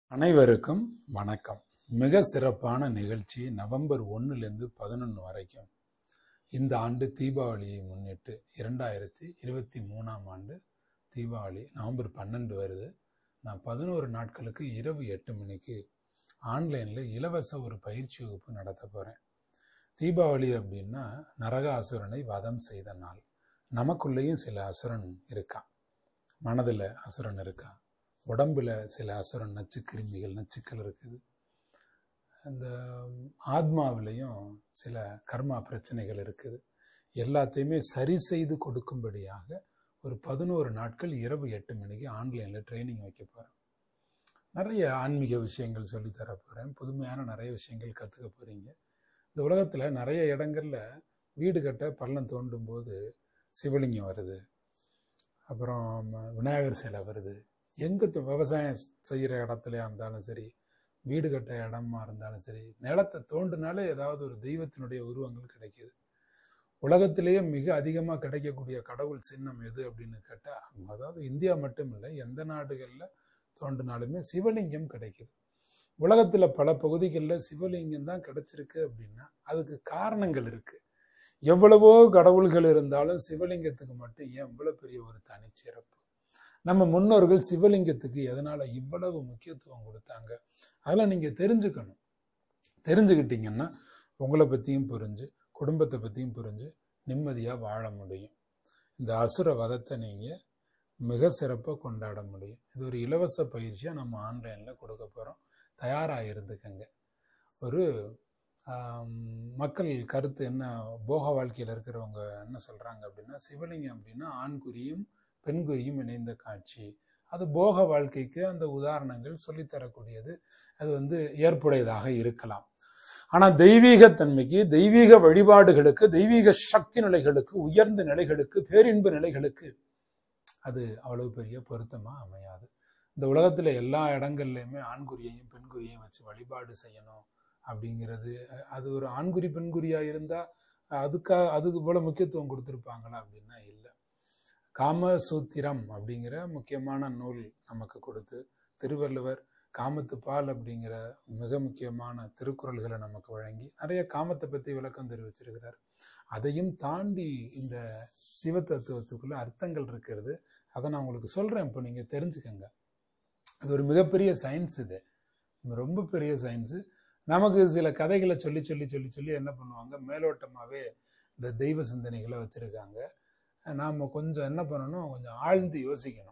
அனைவருக்கும் வணக்கம் மிக சிறப்பான நிகழ்ச்சி நவம்பர் ஒன்னுலேருந்து பதினொன்று வரைக்கும் இந்த ஆண்டு தீபாவளியை முன்னிட்டு இரண்டாயிரத்தி இருபத்தி மூணாம் ஆண்டு தீபாவளி நவம்பர் பன்னெண்டு வருது நான் பதினோரு நாட்களுக்கு இரவு எட்டு மணிக்கு ஆன்லைனில் இலவச ஒரு பயிற்சி வகுப்பு நடத்த போகிறேன் தீபாவளி அப்படின்னா நரக அசுரனை வதம் செய்த நாள் நமக்குள்ளேயும் சில அசுரன் இருக்கான் மனதில் அசுரன் இருக்கா உடம்புல சில அசுரன் நச்சு கிருமிகள் நச்சுக்கள் இருக்குது அந்த ஆத்மாவிலையும் சில கர்மா பிரச்சனைகள் இருக்குது எல்லாத்தையுமே சரி செய்து கொடுக்கும்படியாக ஒரு பதினோரு நாட்கள் இரவு எட்டு மணிக்கு ஆன்லைனில் ட்ரைனிங் வைக்க போகிறேன் நிறைய ஆன்மீக விஷயங்கள் சொல்லித்தர போகிறேன் புதுமையான நிறைய விஷயங்கள் கற்றுக்க போகிறீங்க இந்த உலகத்தில் நிறைய இடங்களில் வீடு கட்ட பள்ளம் தோண்டும் போது சிவலிங்கம் வருது அப்புறம் விநாயகர் சிலை வருது எங்கே விவசாயம் செய்கிற இடத்துலையா இருந்தாலும் சரி வீடு கட்ட இடமா இருந்தாலும் சரி நிலத்தை தோண்டினாலே ஏதாவது ஒரு தெய்வத்தினுடைய உருவங்கள் கிடைக்கிது உலகத்திலேயே மிக அதிகமாக கிடைக்கக்கூடிய கடவுள் சின்னம் எது அப்படின்னு கேட்டால் அதாவது இந்தியா மட்டும் இல்லை எந்த நாடுகளில் தோண்டினாலுமே சிவலிங்கம் கிடைக்குது உலகத்தில் பல பகுதிகளில் சிவலிங்கம் தான் கிடைச்சிருக்கு அப்படின்னா அதுக்கு காரணங்கள் இருக்குது எவ்வளவோ கடவுள்கள் இருந்தாலும் சிவலிங்கத்துக்கு மட்டும் ஏன் இவ்வளோ பெரிய ஒரு தனிச்சிறப்பு நம்ம முன்னோர்கள் சிவலிங்கத்துக்கு எதனால் இவ்வளவு முக்கியத்துவம் கொடுத்தாங்க அதெல்லாம் நீங்கள் தெரிஞ்சுக்கணும் தெரிஞ்சுக்கிட்டீங்கன்னா உங்களை பற்றியும் புரிஞ்சு குடும்பத்தை பற்றியும் புரிஞ்சு நிம்மதியாக வாழ முடியும் இந்த அசுர வதத்தை நீங்கள் மிக சிறப்பாக கொண்டாட முடியும் இது ஒரு இலவச பயிற்சியாக நம்ம ஆன்லைனில் கொடுக்க போகிறோம் தயாராக இருந்துக்கங்க ஒரு மக்கள் கருத்து என்ன போக வாழ்க்கையில் இருக்கிறவங்க என்ன சொல்கிறாங்க அப்படின்னா சிவலிங்கம் அப்படின்னா ஆண்குறியும் பெண்குறியும் இணைந்த காட்சி அது போக வாழ்க்கைக்கு அந்த உதாரணங்கள் சொல்லித்தரக்கூடியது அது வந்து ஏற்புடையதாக இருக்கலாம் ஆனால் தெய்வீகத்தன்மைக்கு தெய்வீக வழிபாடுகளுக்கு தெய்வீக சக்தி நிலைகளுக்கு உயர்ந்த நிலைகளுக்கு பேரின்பு நிலைகளுக்கு அது அவ்வளவு பெரிய பொருத்தமாக அமையாது இந்த உலகத்தில் எல்லா இடங்கள்லையுமே ஆண்குறியையும் பெண்குறியையும் வச்சு வழிபாடு செய்யணும் அப்படிங்கிறது அது ஒரு ஆண்குறி பெண்குறியாக இருந்தால் அதுக்காக அதுக்கு போல முக்கியத்துவம் கொடுத்துருப்பாங்களா அப்படின்னா இல்லை காமசூத்திரம் அப்படிங்கிற முக்கியமான நூல் நமக்கு கொடுத்து திருவள்ளுவர் காமத்து பால் அப்படிங்கிற மிக முக்கியமான திருக்குறள்களை நமக்கு வழங்கி நிறைய காமத்தை பற்றி விளக்கம் தெரிவிச்சிருக்கிறார் அதையும் தாண்டி இந்த சிவ தத்துவத்துக்குள்ள அர்த்தங்கள் இருக்கிறது அதை நான் உங்களுக்கு சொல்கிறேன் இப்போ நீங்கள் தெரிஞ்சுக்கங்க அது ஒரு மிகப்பெரிய சயின்ஸ் இது ரொம்ப பெரிய சயின்ஸு நமக்கு சில கதைகளை சொல்லி சொல்லி சொல்லி சொல்லி என்ன பண்ணுவாங்க மேலோட்டமாகவே இந்த தெய்வ சிந்தனைகளை வச்சுருக்காங்க நாம் கொஞ்சம் என்ன பண்ணணும் கொஞ்சம் ஆழ்ந்து யோசிக்கணும்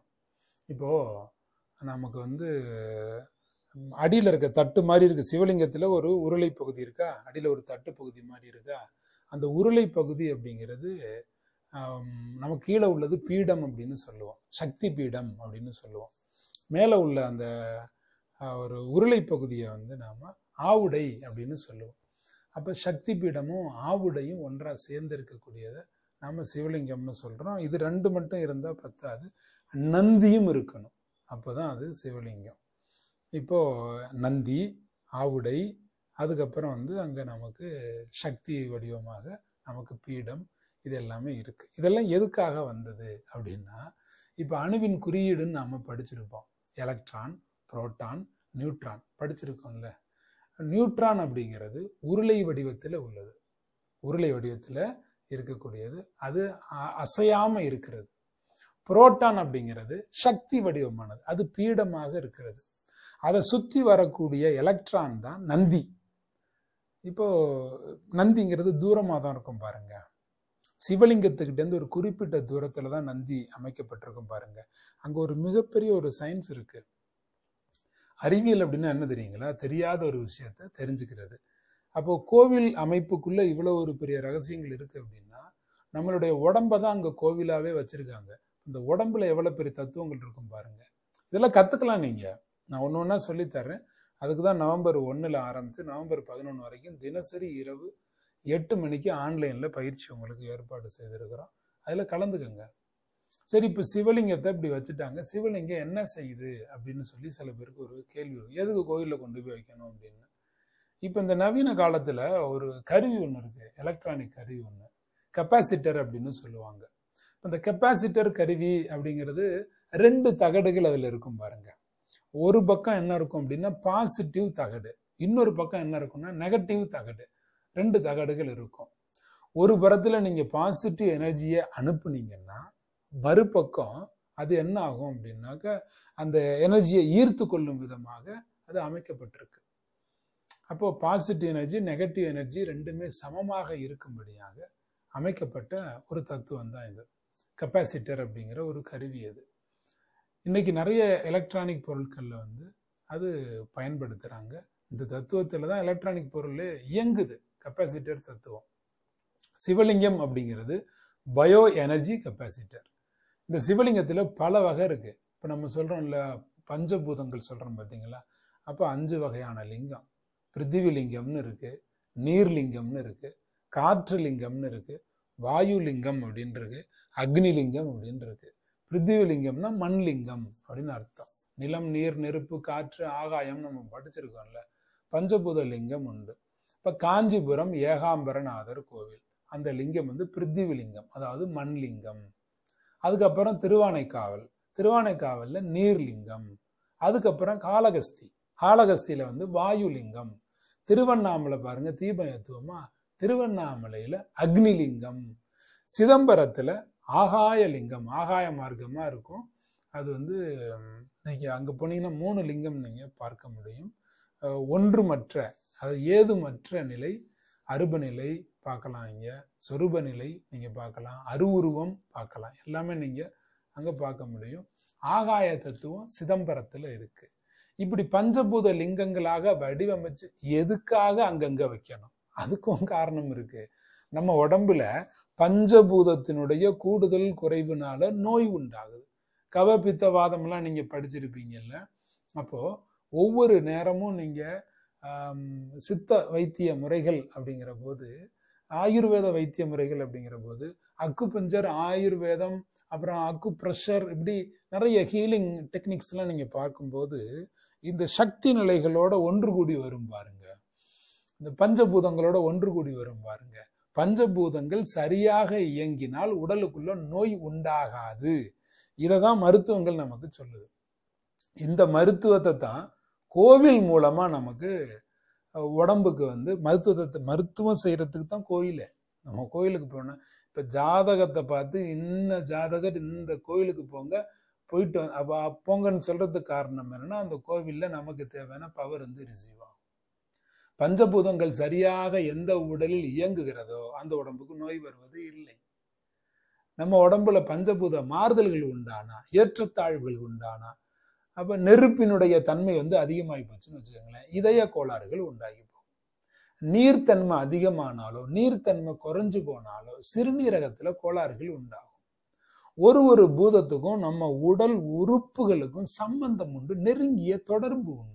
இப்போது நமக்கு வந்து அடியில் இருக்க தட்டு மாதிரி இருக்குது சிவலிங்கத்தில் ஒரு உருளை பகுதி இருக்கா அடியில் ஒரு தட்டு பகுதி மாதிரி இருக்கா அந்த உருளை பகுதி அப்படிங்கிறது நமக்கு கீழே உள்ளது பீடம் அப்படின்னு சொல்லுவோம் சக்தி பீடம் அப்படின்னு சொல்லுவோம் மேலே உள்ள அந்த ஒரு உருளை பகுதியை வந்து நாம் ஆவுடை அப்படின்னு சொல்லுவோம் அப்போ சக்தி பீடமும் ஆவுடையும் ஒன்றாக சேர்ந்து இருக்கக்கூடியதை நாம் சிவலிங்கம்னு சொல்கிறோம் இது ரெண்டு மட்டும் இருந்தால் பத்தாது நந்தியும் இருக்கணும் அப்போ தான் அது சிவலிங்கம் இப்போது நந்தி ஆவுடை அதுக்கப்புறம் வந்து அங்கே நமக்கு சக்தி வடிவமாக நமக்கு பீடம் இது எல்லாமே இருக்குது இதெல்லாம் எதுக்காக வந்தது அப்படின்னா இப்போ அணுவின் குறியீடுன்னு நாம் படிச்சிருப்போம் எலக்ட்ரான் புரோட்டான் நியூட்ரான் படிச்சிருக்கோம்ல நியூட்ரான் அப்படிங்கிறது உருளை வடிவத்தில் உள்ளது உருளை வடிவத்தில் இருக்கக்கூடியது அது அசையாம இருக்கிறது புரோட்டான் அப்படிங்கிறது சக்தி வடிவமானது அது பீடமாக இருக்கிறது அதை சுற்றி வரக்கூடிய எலக்ட்ரான் தான் நந்தி இப்போ நந்திங்கிறது தூரமாக தான் இருக்கும் பாருங்க சிவலிங்கத்துக்கிட்டேருந்து ஒரு குறிப்பிட்ட தூரத்தில் தான் நந்தி அமைக்கப்பட்டிருக்கும் பாருங்க அங்கே ஒரு மிகப்பெரிய ஒரு சயின்ஸ் இருக்கு அறிவியல் அப்படின்னா என்ன தெரியுங்களா தெரியாத ஒரு விஷயத்த தெரிஞ்சுக்கிறது அப்போ கோவில் அமைப்புக்குள்ள இவ்வளோ ஒரு பெரிய ரகசியங்கள் இருக்கு அப்படின்னா நம்மளுடைய உடம்ப தான் அங்கே கோவிலாவே வச்சிருக்காங்க இந்த உடம்புல எவ்வளோ பெரிய தத்துவங்கள் இருக்கும் பாருங்க இதெல்லாம் கற்றுக்கலாம் நீங்கள் நான் ஒன்று ஒன்றா சொல்லித்தரேன் அதுக்கு தான் நவம்பர் ஒன்றில் ஆரம்பித்து நவம்பர் பதினொன்று வரைக்கும் தினசரி இரவு எட்டு மணிக்கு ஆன்லைனில் பயிற்சி உங்களுக்கு ஏற்பாடு செய்திருக்கிறோம் அதில் கலந்துக்கங்க சரி இப்போ சிவலிங்கத்தை இப்படி வச்சுட்டாங்க சிவலிங்கம் என்ன செய்யுது அப்படின்னு சொல்லி சில பேருக்கு ஒரு கேள்வி வரும் எதுக்கு கோயிலில் கொண்டு போய் வைக்கணும் அப்படின்னு இப்போ இந்த நவீன காலத்தில் ஒரு கருவி ஒன்று இருக்குது எலக்ட்ரானிக் கருவி ஒன்று கெப்பாசிட்டர் அப்படின்னு சொல்லுவாங்க இந்த கெப்பாசிட்டர் கருவி அப்படிங்கிறது ரெண்டு தகடுகள் அதில் இருக்கும் பாருங்க ஒரு பக்கம் என்ன இருக்கும் அப்படின்னா பாசிட்டிவ் தகடு இன்னொரு பக்கம் என்ன இருக்கும்னா நெகட்டிவ் தகடு ரெண்டு தகடுகள் இருக்கும் ஒரு புறத்துல நீங்க பாசிட்டிவ் எனர்ஜியை அனுப்புனீங்கன்னா மறுபக்கம் அது என்ன ஆகும் அப்படின்னாக்க அந்த எனர்ஜியை ஈர்த்து கொள்ளும் விதமாக அது அமைக்கப்பட்டிருக்கு அப்போ பாசிட்டிவ் எனர்ஜி நெகட்டிவ் எனர்ஜி ரெண்டுமே சமமாக இருக்கும்படியாக அமைக்கப்பட்ட ஒரு தத்துவம் தான் இது கெப்பாசிட்டர் அப்படிங்கிற ஒரு கருவி அது இன்னைக்கு நிறைய எலக்ட்ரானிக் பொருட்களில் வந்து அது பயன்படுத்துகிறாங்க இந்த தத்துவத்தில் தான் எலக்ட்ரானிக் பொருள் இயங்குது கெப்பாசிட்டர் தத்துவம் சிவலிங்கம் அப்படிங்கிறது பயோ எனர்ஜி கெப்பாசிட்டர் இந்த சிவலிங்கத்தில் பல வகை இருக்கு இப்போ நம்ம சொல்கிறோம்ல பஞ்சபூதங்கள் சொல்கிறோம் பார்த்தீங்களா அப்போ அஞ்சு வகையான லிங்கம் பிருத்திவி லிங்கம்னு இருக்கு நீர்லிங்கம்னு இருக்கு காற்று லிங்கம்னு இருக்கு வாயு லிங்கம் அப்படின்னு இருக்கு அக்னி லிங்கம் அப்படின்னு இருக்கு பிருத்திவி லிங்கம்னா மண் லிங்கம் அப்படின்னு அர்த்தம் நிலம் நீர் நெருப்பு காற்று ஆகாயம் நம்ம படிச்சிருக்கோம்ல பஞ்சபூத லிங்கம் உண்டு இப்போ காஞ்சிபுரம் ஏகாம்பரநாதர் கோவில் அந்த லிங்கம் வந்து பிருத்திவி லிங்கம் அதாவது மண் லிங்கம் அதுக்கப்புறம் திருவானைக்காவல் திருவானைக்காவல்ல நீர்லிங்கம் அதுக்கப்புறம் காளகஸ்தி காளகஸ்தியில வந்து வாயு லிங்கம் திருவண்ணாமலை பாருங்க தீபம் ஏத்துவமா திருவண்ணாமலையில அக்னிலிங்கம் சிதம்பரத்துல ஆகாய லிங்கம் ஆகாய மார்க்கமா இருக்கும் அது வந்து ம், நீங்க அங்க போனீங்கன்னா மூணு லிங்கம் நீங்க பார்க்க முடியும் அஹ், ஒன்றுமற்ற அது ஏதுமற்ற நிலை அருப நிலை பார்க்கலாம் இங்க சொரூப நிலை நீங்க பார்க்கலாம் அருவுருவம் பார்க்கலாம் எல்லாமே நீங்க அங்க பார்க்க முடியும் ஆகாய தத்துவம் சிதம்பரத்துல இருக்கு இப்படி பஞ்சபூத லிங்கங்களாக வடிவமைச்சு எதுக்காக அங்கங்க வைக்கணும் அதுக்கும் காரணம் இருக்கு நம்ம உடம்புல பஞ்சபூதத்தினுடைய கூடுதல் குறைவுனால நோய் உண்டாகுது கவபித்தவாதம் எல்லாம் நீங்க படிச்சிருப்பீங்கல்ல அப்போ ஒவ்வொரு நேரமும் நீங்க ஆம், சித்த வைத்திய முறைகள் அப்படிங்கிற போது ஆயுர்வேத வைத்திய முறைகள் அப்படிங்கிற போது அக்குபஞ்சர் ஆயுர்வேதம் அப்புறம் அக்கு ப்ரெஷர் இப்படி நிறைய ஹீலிங் டெக்னிக்ஸ்லாம் நீங்க பார்க்கும்போது இந்த சக்தி நிலைகளோட ஒன்று கூடி வரும் பாருங்க இந்த பஞ்சபூதங்களோட ஒன்று கூடி வரும் பாருங்க பஞ்சபூதங்கள் சரியாக இயங்கினால் உடலுக்குள்ள நோய் உண்டாகாது இதை தான் மருத்துவங்கள் நமக்கு சொல்லுது இந்த மருத்துவத்தை தான் கோவில் மூலமா நமக்கு அஹ், உடம்புக்கு வந்து மருத்துவத்தை மருத்துவம் செய்யறதுக்கு தான் கோயிலே நம்ம கோயிலுக்கு போனோம் இப்ப ஜாதகத்தை பார்த்து இந்த ஜாதகர் இந்த கோயிலுக்கு போங்க போயிட்டு வந்து- அப்ப போங்கன்னு சொல்றதுக்கு காரணம் என்னன்னா அந்த கோவில்ல நமக்கு தேவையான பவர் வந்து ரிசீவ் ஆகும் பஞ்சபூதங்கள் சரியாக எந்த உடலில் இயங்குகிறதோ அந்த உடம்புக்கு நோய் வருவது இல்லை நம்ம உடம்புல பஞ்சபூத மாறுதல்கள் உண்டானா ஏற்றத்தாழ்வுகள் உண்டானா அப்ப நெருப்பினுடைய தன்மை வந்து அதிகமாகி போச்சுன்னு வச்சுக்கோங்களேன் இதய கோளாறுகள் உண்டாகி போகும் நீர்த்தன்மை அதிகமானாலோ நீர்த்தன்மை குறைஞ்சு போனாலோ சிறுநீரகத்துல கோளாறுகள் உண்டாகும் ஒரு ஒரு பூதத்துக்கும் நம்ம உடல் உறுப்புகளுக்கும் சம்பந்தம் உண்டு நெருங்கிய தொடர்பு உண்டு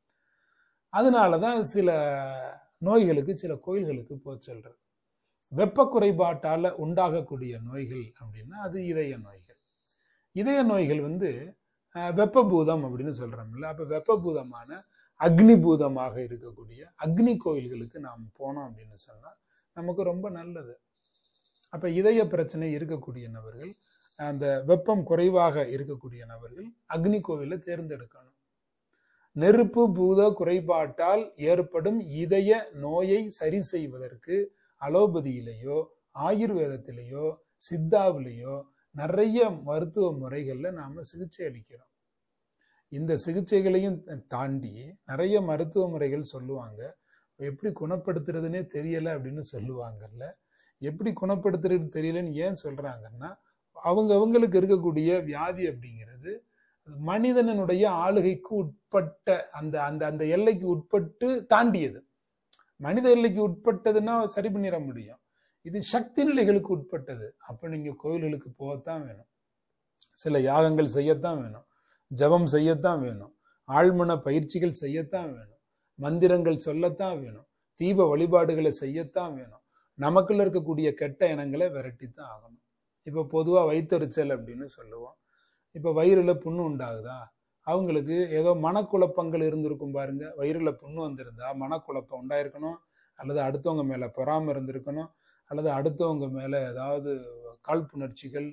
அதனாலதான் சில நோய்களுக்கு சில கோயில்களுக்கு போக சொல்றது வெப்ப குறைபாட்டால உண்டாகக்கூடிய நோய்கள் அப்படின்னா அது இதய நோய்கள் இதய நோய்கள் வந்து அஹ், வெப்பபூதம் அப்படின்னு சொல்றோம்ல அப்ப வெப்பபூதமான அக்னி பூதமாக இருக்கக்கூடிய அக்னி கோயில்களுக்கு நாம் போனோம் அப்படின்னு சொன்னா நமக்கு ரொம்ப நல்லது அப்ப இதய பிரச்சனை இருக்கக்கூடிய நபர்கள் அந்த வெப்பம் குறைவாக இருக்கக்கூடிய நபர்கள் அக்னி கோவிலை தேர்ந்தெடுக்கணும் நெருப்பு பூத குறைபாட்டால் ஏற்படும் இதய நோயை சரி செய்வதற்கு அலோபதியிலேயோ ஆயுர்வேதத்திலேயோ சித்தாவிலேயோ நிறைய மருத்துவ முறைகள்ல நாம சிகிச்சை அளிக்கிறோம் இந்த சிகிச்சைகளையும் தாண்டி நிறைய மருத்துவ முறைகள் சொல்லுவாங்க எப்படி குணப்படுத்துறதுனே தெரியல அப்படின்னு சொல்லுவாங்கல்ல எப்படி குணப்படுத்துறது தெரியலன்னு ஏன் சொல்றாங்கன்னா அவங்க அவங்களுக்கு இருக்கக்கூடிய வியாதி அப்படிங்கிறது மனிதனுடைய ஆளுகைக்கு உட்பட்ட அந்த அந்த அந்த எல்லைக்கு உட்பட்டு தாண்டியது மனித எல்லைக்கு உட்பட்டதுன்னா சரி பண்ணிட முடியும் இது சக்தி நிலைகளுக்கு உட்பட்டது அப்ப நீங்க கோயில்களுக்கு போகத்தான் வேணும் சில யாகங்கள் செய்யத்தான் வேணும் ஜபம் செய்யத்தான் வேணும் ஆழ்மன பயிற்சிகள் செய்யத்தான் வேணும் மந்திரங்கள் சொல்லத்தான் வேணும் தீப வழிபாடுகளை செய்யத்தான் வேணும் நமக்குள்ள இருக்கக்கூடிய கெட்ட எண்ணங்களை விரட்டித்தான் ஆகணும் இப்ப பொதுவா வயிற்றெரிச்சல் அப்படின்னு சொல்லுவோம் இப்ப வயிறுல புண்ணு உண்டாகுதா அவங்களுக்கு ஏதோ மனக்குழப்பங்கள் இருந்திருக்கும் பாருங்க வயிறுல புண்ணு வந்திருந்தா மனக்குழப்பம் உண்டாயிருக்கணும் அல்லது அடுத்தவங்க மேல பொறாம இருந்திருக்கணும் அல்லது அடுத்தவங்க மேல ஏதாவது காழ்ப்புணர்ச்சிகள்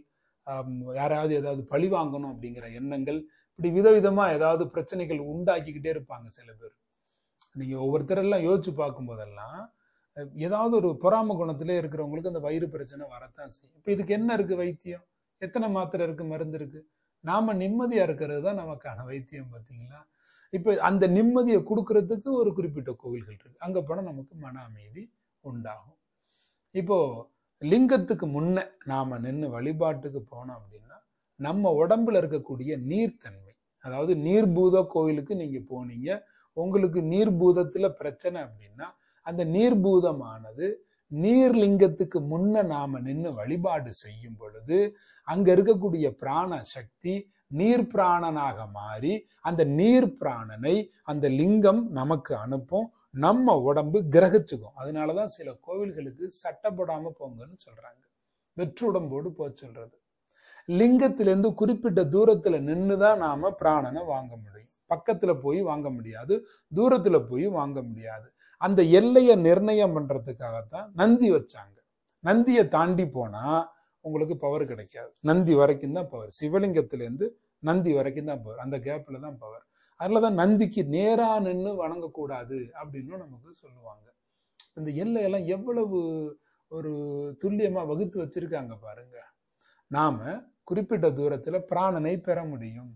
ஆம், யாராவது ஏதாவது பழி வாங்கணும் அப்படிங்கிற எண்ணங்கள் இப்படி விதவிதமா ஏதாவது பிரச்சனைகள் உண்டாக்கிக்கிட்டே இருப்பாங்க சில பேர் நீங்க ஒவ்வொருத்தரெல்லாம் யோசிச்சு பார்க்கும்போதெல்லாம் அஹ், ஏதாவது ஒரு பொறாம குணத்திலே இருக்கிறவங்களுக்கு அந்த வயிறு பிரச்சனை வரத்தான் செய்யும் இப்போ இதுக்கு என்ன இருக்கு வைத்தியம் எத்தனை மாத்திரை இருக்கு மருந்து இருக்கு நாம நிம்மதியா இருக்கிறது தான் நமக்கான வைத்தியம் பார்த்தீங்களா இப்போ அந்த நிம்மதியை கொடுக்கறதுக்கு ஒரு குறிப்பிட்ட கோவில்கள் இருக்கு அங்க போனா நமக்கு மன அமைதி உண்டாகும் இப்போ லிங்கத்துக்கு முன்ன நாம நின்று வழிபாட்டுக்கு போனோம் அப்படின்னா நம்ம உடம்புல இருக்கக்கூடிய நீர்த்தன்மை அதாவது நீர்பூத கோயிலுக்கு நீங்க போனீங்க உங்களுக்கு நீர்பூதத்துல பிரச்சனை அப்படின்னா அந்த நீர்பூதமானது நீர்லிங்கத்துக்கு முன்ன நாம நின்று வழிபாடு செய்யும் பொழுது அங்க இருக்கக்கூடிய பிராண சக்தி நீர் பிராணனாக மாறி அந்த நீர் பிராணனை அந்த லிங்கம் நமக்கு அனுப்பும் நம்ம உடம்பு கிரகிச்சுக்கும் அதனாலதான் சில கோவில்களுக்கு சட்டப்படாம போங்கன்னு சொல்றாங்க வெற்றுடம்போடு போக சொல்றது லிங்கத்திலிருந்து குறிப்பிட்ட தூரத்துல நின்றுதான் நாம பிராணனை வாங்க முடியும் பக்கத்துல போய் வாங்க முடியாது தூரத்துல போய் வாங்க முடியாது அந்த எல்லையை நிர்ணயம் பண்றதுக்காகத்தான் நந்தி வச்சாங்க நந்தியை தாண்டி போனா உங்களுக்கு பவர் கிடைக்காது நந்தி வரைக்கும் தான் பவர் சிவலிங்கத்திலேருந்து நந்தி வரைக்கும் தான் பவர் அந்த கேப்ல தான் பவர் அதில் தான் நந்திக்கு நேரா நின்று வணங்கக்கூடாது அப்படின்னு நமக்கு சொல்லுவாங்க இந்த எல்லையெல்லாம் எவ்வளவு ஒரு துல்லியமா வகுத்து வச்சிருக்காங்க பாருங்க நாம குறிப்பிட்ட தூரத்துல பிராணனை பெற முடியும்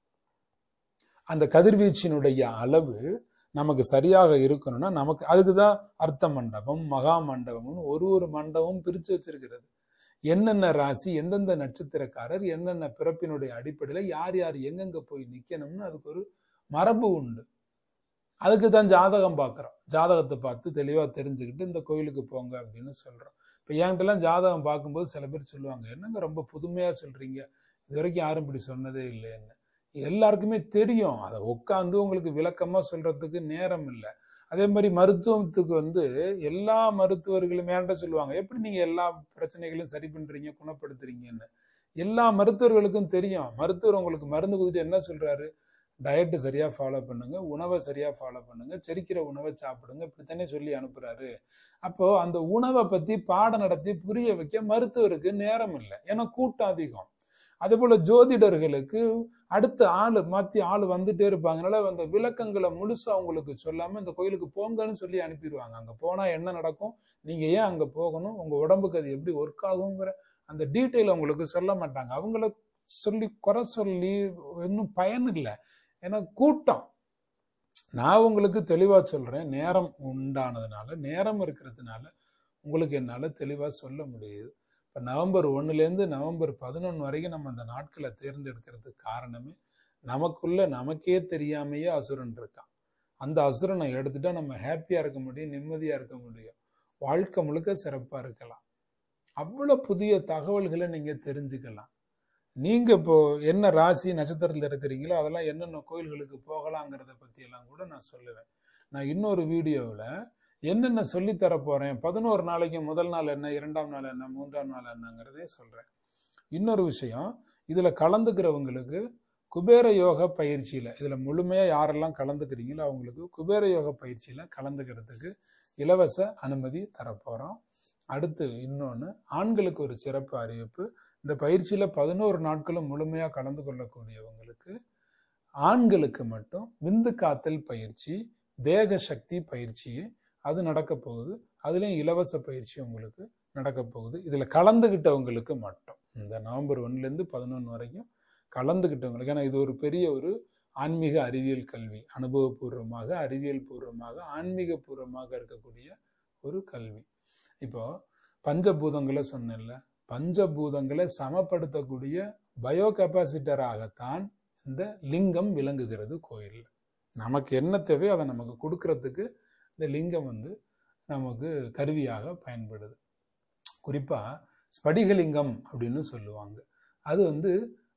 அந்த கதிர்வீச்சினுடைய அளவு நமக்கு சரியாக இருக்கணும்னா நமக்கு அதுக்கு தான் அர்த்த மண்டபம் மகா மண்டபம்னு ஒரு ஒரு மண்டபம் பிரித்து வச்சிருக்கிறது என்னென்ன ராசி எந்தெந்த நட்சத்திரக்காரர் என்னென்ன பிறப்பினுடைய அடிப்படையில் யார் யார் எங்கெங்க போய் நிற்கணும்னு அதுக்கு ஒரு மரபு உண்டு அதுக்கு தான் ஜாதகம் பார்க்குறோம் ஜாதகத்தை பார்த்து தெளிவாக தெரிஞ்சுக்கிட்டு இந்த கோயிலுக்கு போங்க அப்படின்னு சொல்கிறோம் இப்போ என்கிட்டலாம் ஜாதகம் பார்க்கும்போது சில பேர் சொல்லுவாங்க என்னங்க ரொம்ப புதுமையாக சொல்கிறீங்க இது வரைக்கும் யாரும் இப்படி சொன்னதே இல்லைன்னு எல்லாருக்குமே தெரியும் அதை உட்காந்து உங்களுக்கு விளக்கமாக சொல்கிறதுக்கு நேரம் இல்லை அதே மாதிரி மருத்துவத்துக்கு வந்து எல்லா மருத்துவர்களும் என்கிட்ட சொல்லுவாங்க எப்படி நீங்கள் எல்லா பிரச்சனைகளையும் சரி பண்ணுறீங்க குணப்படுத்துறீங்கன்னு எல்லா மருத்துவர்களுக்கும் தெரியும் மருத்துவர் உங்களுக்கு மருந்து கொடுத்துட்டு என்ன சொல்கிறாரு டயட்டு சரியாக ஃபாலோ பண்ணுங்க உணவை சரியாக ஃபாலோ பண்ணுங்க செரிக்கிற உணவை சாப்பிடுங்க இப்படித்தானே சொல்லி அனுப்புறாரு அப்போ அந்த உணவை பற்றி பாடம் நடத்தி புரிய வைக்க மருத்துவருக்கு நேரம் இல்லை ஏன்னா கூட்டம் அதிகம் அதே போல ஜோதிடர்களுக்கு அடுத்த ஆள் மாத்தி ஆள் வந்துட்டே இருப்பாங்கனால அந்த விளக்கங்களை முழுசா அவங்களுக்கு சொல்லாம இந்த கோயிலுக்கு போங்கன்னு சொல்லி அனுப்பிடுவாங்க அங்க போனா என்ன நடக்கும் நீங்க ஏன் அங்க போகணும் உங்க உடம்புக்கு அது எப்படி ஒர்க் ஆகுங்கிற அந்த டீட்டெயில் உங்களுக்கு சொல்ல மாட்டாங்க அவங்கள சொல்லி குறை சொல்லி இன்னும் பயன் இல்லை ஏன்னா கூட்டம் நான் உங்களுக்கு தெளிவா சொல்றேன் நேரம் உண்டானதுனால நேரம் இருக்கிறதுனால உங்களுக்கு என்னால தெளிவா சொல்ல முடியுது இப்போ நவம்பர் ஒன்றுலேருந்து நவம்பர் பதினொன்று வரைக்கும் நம்ம அந்த நாட்களை தேர்ந்தெடுக்கிறதுக்கு காரணமே நமக்குள்ள நமக்கே தெரியாமையே அசுரன் இருக்கான் அந்த அசுரனை எடுத்துட்டா நம்ம ஹாப்பியாக இருக்க முடியும் நிம்மதியாக இருக்க முடியும் வாழ்க்கை முழுக்க சிறப்பாக இருக்கலாம் அவ்வளோ புதிய தகவல்களை நீங்கள் தெரிஞ்சுக்கலாம் நீங்கள் இப்போ என்ன ராசி நட்சத்திரத்தில் இருக்கிறீங்களோ அதெல்லாம் என்னென்ன கோயில்களுக்கு போகலாங்கிறத பற்றியெல்லாம் கூட நான் சொல்லுவேன் நான் இன்னொரு வீடியோவில் என்னென்ன சொல்லித்தர போகிறேன் பதினோரு நாளைக்கு முதல் நாள் என்ன இரண்டாம் நாள் என்ன மூன்றாம் நாள் என்னங்கிறதே சொல்கிறேன் இன்னொரு விஷயம் இதில் கலந்துக்கிறவங்களுக்கு குபேர யோக பயிற்சியில் இதில் முழுமையாக யாரெல்லாம் கலந்துக்கிறீங்களோ அவங்களுக்கு குபேர யோக பயிற்சியில் கலந்துக்கிறதுக்கு இலவச அனுமதி தரப்போகிறோம் அடுத்து இன்னொன்று ஆண்களுக்கு ஒரு சிறப்பு அறிவிப்பு இந்த பயிற்சியில் பதினோரு நாட்களும் முழுமையாக கலந்து கொள்ளக்கூடியவங்களுக்கு ஆண்களுக்கு மட்டும் விந்து காத்தல் பயிற்சி தேக சக்தி பயிற்சி அது நடக்க போகுது அதுலேயும் இலவச பயிற்சி உங்களுக்கு நடக்க போகுது இதில் கலந்துக்கிட்டவங்களுக்கு மட்டும் இந்த நவம்பர் ஒன்றுலேருந்து பதினொன்று வரைக்கும் கலந்துக்கிட்டவங்களுக்கு ஏன்னா இது ஒரு பெரிய ஒரு ஆன்மீக அறிவியல் கல்வி அனுபவபூர்வமாக அறிவியல் பூர்வமாக ஆன்மீக பூர்வமாக இருக்கக்கூடிய ஒரு கல்வி இப்போ பஞ்சபூதங்களை சொன்னேன்ல பஞ்சபூதங்களை சமப்படுத்தக்கூடிய பயோ கெப்பாசிட்டராகத்தான் இந்த லிங்கம் விளங்குகிறது கோயில் நமக்கு என்ன தேவையோ அதை நமக்கு கொடுக்கறதுக்கு இந்த லிங்கம் வந்து நமக்கு கருவியாக பயன்படுது குறிப்பாக ஸ்படிகலிங்கம் அப்படின்னு சொல்லுவாங்க அது வந்து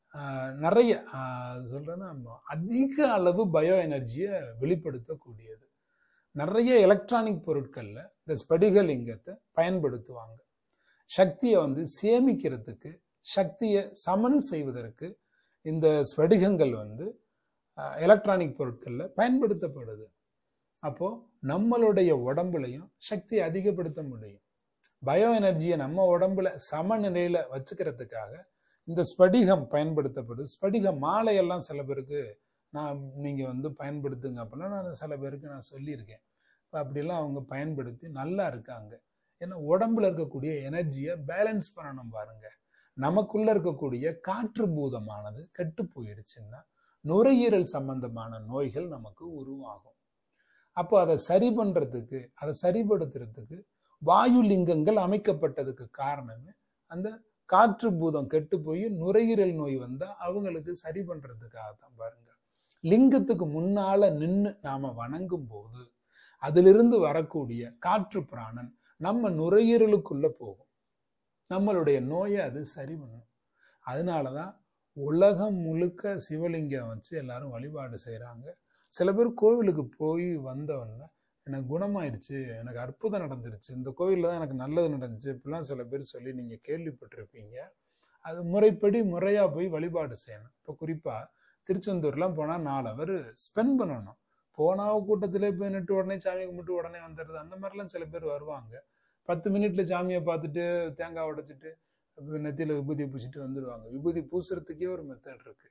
நிறைய சொல்கிறேன்னா அதிக அளவு பயோ எனர்ஜியை வெளிப்படுத்தக்கூடியது நிறைய எலக்ட்ரானிக் பொருட்களில் இந்த ஸ்படிகலிங்கத்தை பயன்படுத்துவாங்க சக்தியை வந்து சேமிக்கிறதுக்கு சக்தியை சமன் செய்வதற்கு இந்த ஸ்படிகங்கள் வந்து எலக்ட்ரானிக் பொருட்களில் பயன்படுத்தப்படுது அப்போது நம்மளுடைய உடம்புலையும் சக்தியை அதிகப்படுத்த முடியும் பயோ எனர்ஜியை நம்ம உடம்புல சமநிலையில் வச்சுக்கிறதுக்காக இந்த ஸ்படிகம் பயன்படுத்தப்படுது ஸ்படிக மாலையெல்லாம் சில பேருக்கு நான் நீங்கள் வந்து பயன்படுத்துங்க அப்படின்னா நான் சில பேருக்கு நான் சொல்லியிருக்கேன் இப்போ அப்படிலாம் அவங்க பயன்படுத்தி நல்லா இருக்காங்க ஏன்னா உடம்புல இருக்கக்கூடிய எனர்ஜியை பேலன்ஸ் பண்ணணும் பாருங்க நமக்குள்ள இருக்கக்கூடிய காற்று பூதமானது கெட்டு போயிருச்சுன்னா நுரையீரல் சம்பந்தமான நோய்கள் நமக்கு உருவாகும் அப்போ அதை சரி பண்றதுக்கு அதை சரிப்படுத்துறதுக்கு வாயு லிங்கங்கள் அமைக்கப்பட்டதுக்கு காரணமே அந்த காற்று பூதம் கெட்டு போய் நுரையீரல் நோய் வந்தா அவங்களுக்கு சரி பண்றதுக்காக தான் பாருங்க லிங்கத்துக்கு முன்னால நின்று நாம வணங்கும் போது அதிலிருந்து வரக்கூடிய காற்று பிராணன் நம்ம நுரையீரலுக்குள்ள போகும் நம்மளுடைய நோயை அது சரி பண்ணும் அதனாலதான் உலகம் முழுக்க சிவலிங்கம் வச்சு எல்லாரும் வழிபாடு செய்கிறாங்க சில பேர் கோவிலுக்கு போய் வந்தவொடனே எனக்கு குணமாயிருச்சு எனக்கு அற்புதம் நடந்துருச்சு இந்த கோவிலில் தான் எனக்கு நல்லது நடந்துச்சு இப்படிலாம் சில பேர் சொல்லி நீங்கள் கேள்விப்பட்டிருப்பீங்க அது முறைப்படி முறையாக போய் வழிபாடு செய்யணும் இப்போ குறிப்பாக திருச்செந்தூர்லாம் போனால் நாலு அவர் ஸ்பெண்ட் பண்ணணும் போனால் கூட்டத்திலே போய் நின்று உடனே சாமி கும்பிட்டு உடனே வந்துடுது அந்த மாதிரிலாம் சில பேர் வருவாங்க பத்து மினிட்ல சாமியை பார்த்துட்டு தேங்காய் உடைச்சிட்டு நெத்தியில் விபூதி பூசிட்டு வந்துடுவாங்க விபூதி பூசுறதுக்கே ஒரு மெத்தட் இருக்கு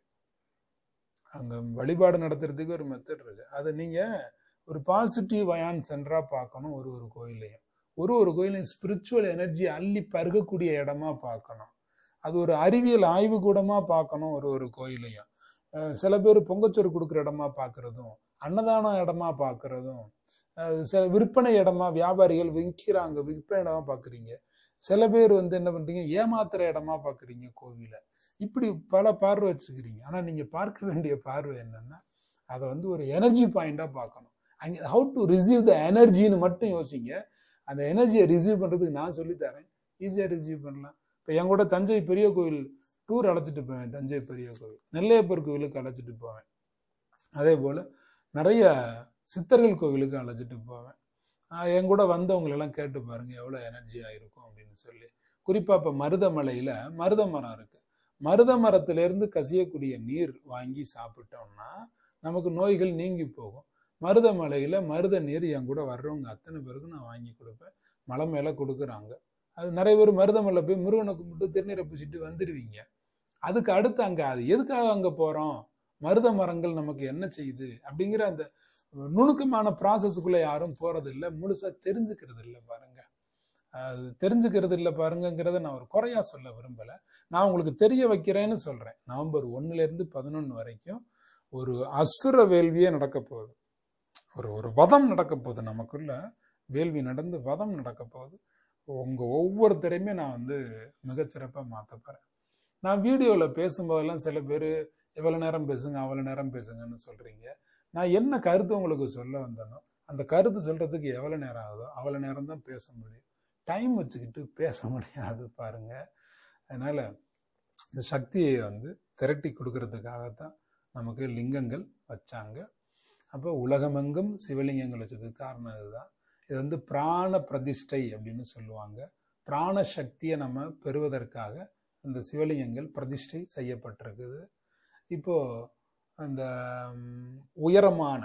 அங்க வழிபாடு நடத்துறதுக்கு ஒரு மெத்தட் இருக்கு அதை நீங்க ஒரு பாசிட்டிவ் அயான் சென்டரா பார்க்கணும் ஒரு ஒரு கோயிலையும் ஒரு ஒரு கோயிலையும் ஸ்பிரிச்சுவல் எனர்ஜி அள்ளி பருகக்கூடிய இடமா பார்க்கணும் அது ஒரு அறிவியல் ஆய்வு கூடமா பார்க்கணும் ஒரு ஒரு கோயிலையும் அஹ் சில பேர் பொங்கச்சோறு கொடுக்குற இடமா பார்க்கறதும் அன்னதான இடமா பார்க்கறதும் அஹ் சில விற்பனை இடமா வியாபாரிகள் விற்கிறாங்க விற்பனை இடமா பார்க்குறீங்க சில பேர் வந்து என்ன பண்றீங்க ஏமாத்துற இடமா பார்க்குறீங்க கோவிலை இப்படி பல பார்வை வச்சிருக்கிறீங்க ஆனா நீங்க பார்க்க வேண்டிய பார்வை என்னன்னா அதை வந்து ஒரு எனர்ஜி பாயிண்டா பார்க்கணும் அங்கே ஹவு டு ரிசீவ் த எனர்ஜின்னு மட்டும் யோசிங்க அந்த எனர்ஜியை ரிசீவ் பண்றதுக்கு நான் சொல்லி தரேன் ஈஸியாக ரிசீவ் பண்ணலாம் இப்போ என் கூட தஞ்சை பெரிய கோவில் டூர் அழைச்சிட்டு போவேன் தஞ்சை பெரிய கோவில் நெல்லையப்பர் கோவிலுக்கு அழைச்சிட்டு போவேன் அதே போல் நிறைய சித்தர்கள் கோவிலுக்கு அழைச்சிட்டு போவேன் ஆஹ் என் கூட வந்தவங்களெல்லாம் கேட்டு பாருங்க எவ்வளோ எனர்ஜியாக இருக்கும் அப்படின்னு சொல்லி குறிப்பாக இப்போ மருதமலையில் மருத மரம் இருக்கு மருத மரத்திலிருந்து கசியக்கூடிய நீர் வாங்கி சாப்பிட்டோம்னா நமக்கு நோய்கள் நீங்கி போகும் மருதமலையில் மருத நீர் என் கூட வர்றவங்க அத்தனை பேருக்கும் நான் வாங்கி கொடுப்பேன் மலை மேலே கொடுக்குறாங்க அது நிறைய பேர் மருதமலை போய் முருகனை கும்பிட்டு திருநீரை பூசிட்டு வந்துடுவீங்க அதுக்கு அடுத்து அங்கே அது எதுக்காக அங்கே போகிறோம் மருத மரங்கள் நமக்கு என்ன செய்யுது அப்படிங்கிற அந்த நுணுக்கமான ப்ராசஸ்க்குள்ளே யாரும் போறது இல்லை முழுசா தெரிஞ்சுக்கிறது இல்லை பாருங்க அது தெரிஞ்சுக்கிறது இல்லை பாருங்கங்கிறத நான் ஒரு குறையா சொல்ல விரும்பல நான் உங்களுக்கு தெரிய வைக்கிறேன்னு சொல்றேன் நவம்பர் ஒண்ணுல இருந்து பதினொன்று வரைக்கும் ஒரு அசுர வேள்வியே நடக்க போகுது ஒரு ஒரு வதம் நடக்க போகுது நமக்குள்ள வேள்வி நடந்து வதம் நடக்க போகுது உங்க ஒவ்வொருத்தரையுமே நான் வந்து மிகச்சிறப்பா மாத்த போறேன் நான் வீடியோவில் பேசும்போதெல்லாம் சில பேர் இவ்வளோ நேரம் பேசுங்க அவ்வளோ நேரம் பேசுங்கன்னு சொல்றீங்க நான் என்ன கருத்து உங்களுக்கு சொல்ல வந்தனோ அந்த கருத்து சொல்றதுக்கு எவ்வளோ நேரம் ஆகுதோ அவ்வளோ நேரம் தான் பேச முடியும் டைம் வச்சுக்கிட்டு பேச முடியாது பாருங்க அதனால இந்த சக்தியை வந்து திரட்டி கொடுக்கறதுக்காகத்தான் நமக்கு லிங்கங்கள் வச்சாங்க அப்போ உலகமெங்கும் சிவலிங்கங்கள் வச்சதுக்கு காரணம் இதுதான் இது வந்து பிராண பிரதிஷ்டை அப்படின்னு சொல்லுவாங்க பிராண சக்தியை நம்ம பெறுவதற்காக இந்த சிவலிங்கங்கள் பிரதிஷ்டை செய்யப்பட்டிருக்குது இப்போ அந்த ம், உயரமான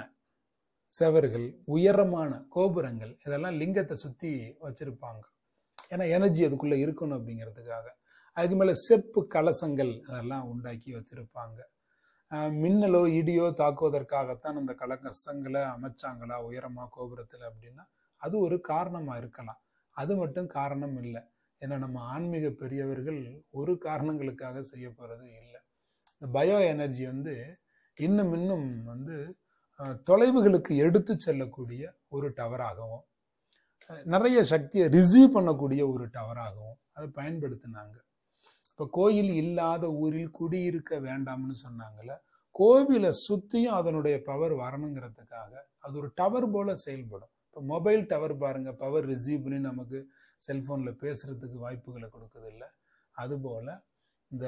செவர்கள் உயரமான கோபுரங்கள் இதெல்லாம் லிங்கத்தை சுற்றி வச்சிருப்பாங்க ஏன்னா எனர்ஜி அதுக்குள்ளே இருக்கணும் அப்படிங்கிறதுக்காக அதுக்கு மேலே செப்பு கலசங்கள் அதெல்லாம் உண்டாக்கி வச்சிருப்பாங்க ஆஹ் மின்னலோ இடியோ தாக்குவதற்காகத்தான் அந்த கலக்கசங்களை அமைச்சாங்களா உயரமா கோபுரத்தில் அப்படின்னா அது ஒரு காரணமாக இருக்கலாம் அது மட்டும் காரணம் இல்லை ஏன்னா நம்ம ஆன்மீக பெரியவர்கள் ஒரு காரணங்களுக்காக செய்ய போகிறது இல்லை இந்த பயோ எனர்ஜி வந்து இன்னும் இன்னும் வந்து அஹ், தொலைவுகளுக்கு எடுத்து செல்லக்கூடிய ஒரு டவராகவும் அஹ், நிறைய சக்தியை ரிசீவ் பண்ணக்கூடிய ஒரு டவராகவும் அதை பயன்படுத்தினாங்க இப்போ கோயில் இல்லாத ஊரில் குடியிருக்க வேண்டாம்னு சொன்னாங்கல்ல கோவிலை சுற்றியும் அதனுடைய பவர் வரணுங்கிறதுக்காக அது ஒரு டவர் போல செயல்படும் இப்போ மொபைல் டவர் பாருங்க பவர் ரிசீவ் பண்ணி நமக்கு செல்ஃபோனில் பேசுறதுக்கு வாய்ப்புகளை கொடுக்குது இல்லை அதுபோல் இந்த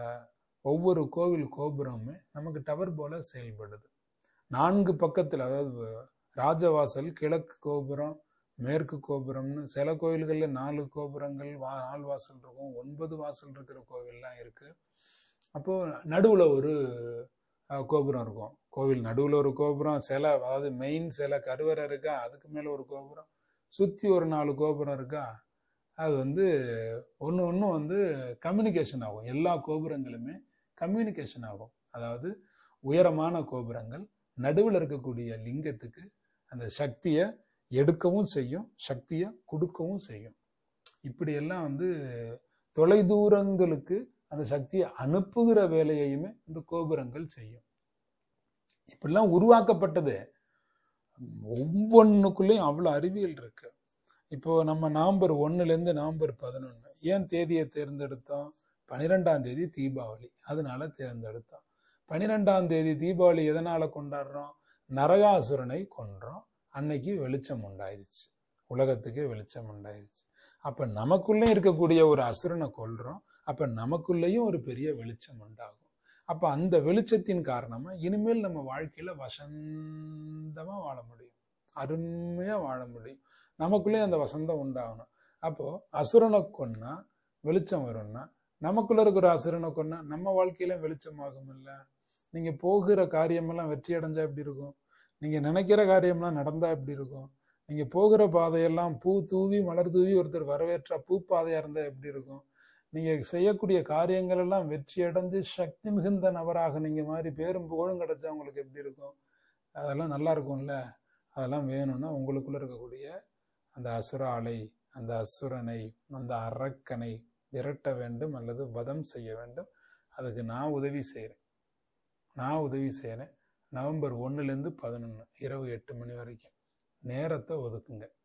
ஒவ்வொரு கோவில் கோபுரமுமே நமக்கு டவர் போல செயல்படுது நான்கு பக்கத்தில் அதாவது ராஜவாசல் கிழக்கு கோபுரம் மேற்கு கோபுரம்னு சில கோயில்களில் நாலு கோபுரங்கள் வா நாலு வாசல் இருக்கும் ஒன்பது வாசல் இருக்கிற கோவில்லாம் இருக்கு அப்போ நடுவில் ஒரு அஹ், கோபுரம் இருக்கும் கோவில் நடுவில் ஒரு கோபுரம் சிலை அதாவது மெயின் சிலை கருவறை இருக்கா அதுக்கு மேலே ஒரு கோபுரம் சுற்றி ஒரு நாலு கோபுரம் இருக்கா அது வந்து ஒன்று ஒன்று வந்து கம்யூனிகேஷன் ஆகும் எல்லா கோபுரங்களுமே கம்யூனிகேஷன் ஆகும் அதாவது உயரமான கோபுரங்கள் நடுவில் இருக்கக்கூடிய லிங்கத்துக்கு அந்த சக்தியை எடுக்கவும் செய்யும் சக்தியை கொடுக்கவும் செய்யும் இப்படியெல்லாம் வந்து தொலைதூரங்களுக்கு அந்த சக்தியை அனுப்புகிற வேலையையுமே இந்த கோபுரங்கள் செய்யும் இப்படிலாம் உருவாக்கப்பட்டது ஒவ்வொன்றுக்குள்ளேயும் அவ்வளோ அறிவியல் இருக்கு இப்போ நம்ம நவம்பர் ஒன்னுலேருந்து நவம்பர் பதினொன்று ஏன் தேதியை தேர்ந்தெடுத்தோம் பன்னிரெண்டாம் தேதி தீபாவளி அதனால தேர்ந்தெடுத்தோம் பன்னிரெண்டாம் தேதி தீபாவளி எதனால கொண்டாடுறோம் நரகாசுரனை கொன்றோம் அன்னைக்கு வெளிச்சம் உண்டாயிருச்சு உலகத்துக்கு வெளிச்சம் உண்டாயிருச்சு அப்ப நமக்குள்ளே இருக்கக்கூடிய ஒரு அசுரனை கொல்றோம் அப்ப நமக்குள்ளேயும் ஒரு பெரிய வெளிச்சம் உண்டாகும் அப்ப அந்த வெளிச்சத்தின் காரணமா இனிமேல் நம்ம வாழ்க்கையில வசந்தமா வாழ முடியும் அருமையா வாழ முடியும் நமக்குள்ளே அந்த வசந்தம் உண்டாகணும் அப்போ அசுரனை கொன்னா வெளிச்சம் வரும்னா நமக்குள்ள இருக்கிற அசுரனை கொன்னா நம்ம வாழ்க்கையில வெளிச்சமாகும் இல்ல நீங்க போகிற காரியமெல்லாம் வெற்றி அடைஞ்சா எப்படி இருக்கும் நீங்க நினைக்கிற காரியம்லாம் நடந்தா எப்படி இருக்கும் நீங்க போகிற பாதையெல்லாம் பூ தூவி மலர் தூவி ஒருத்தர் வரவேற்றா பூ பாதையா இருந்தா எப்படி இருக்கும் நீங்க செய்யக்கூடிய காரியங்கள் எல்லாம் வெற்றி அடைஞ்சு சக்தி மிகுந்த நபராக நீங்க மாதிரி பேரும் புகழும் கிடைச்சா உங்களுக்கு எப்படி இருக்கும் அதெல்லாம் நல்லா இருக்கும்ல அதெல்லாம் வேணும்னா உங்களுக்குள்ள இருக்கக்கூடிய அந்த அசுர அலை அந்த அசுரனை அந்த அரக்கனை விரட்ட வேண்டும் அல்லது வதம் செய்ய வேண்டும் அதுக்கு நான் உதவி செய்கிறேன் நான் உதவி செய்கிறேன் நவம்பர் ஒன்றுலேருந்து பதினொன்று இரவு எட்டு மணி வரைக்கும் நேரத்தை ஒதுக்குங்க